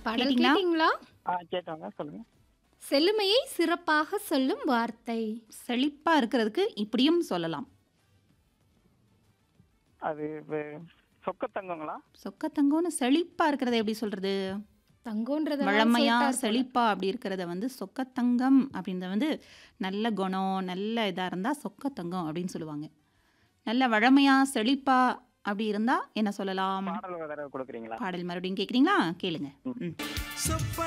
பாடல் கேட்டீங்களா? கேட்டீங்களா ஆ கேட்டாங்க சொல்லுங்க செழுமையை சிறப்பாக சொல்லும் வார்த்தை செழிப்பா இருக்கிறதுக்கு இப்படியும் சொல்லலாம் அது வே- சொக்கத்தங்கங்களா சொக்கத்தங்கம்னு செழிப்பா இருக்கிறத எப்படி சொல்றது தங்கோன்றத வழமையா செழிப்பா அப்படி இருக்கிறத வந்து சொக்கத்தங்கம் அப்படின்றத வந்து நல்ல குணம் நல்ல இதா இருந்தா சொக்கத்தங்கம் அப்படின்னு சொல்லுவாங்க நல்ல வழமையா செழிப்பா அப்படி இருந்தா என்ன சொல்லலாம் பாடல் ஒரு தடவை கொடுக்குறீங்களா பாடல் மறுபடியும் கேக்குறீங்களா கேளுங்க ம்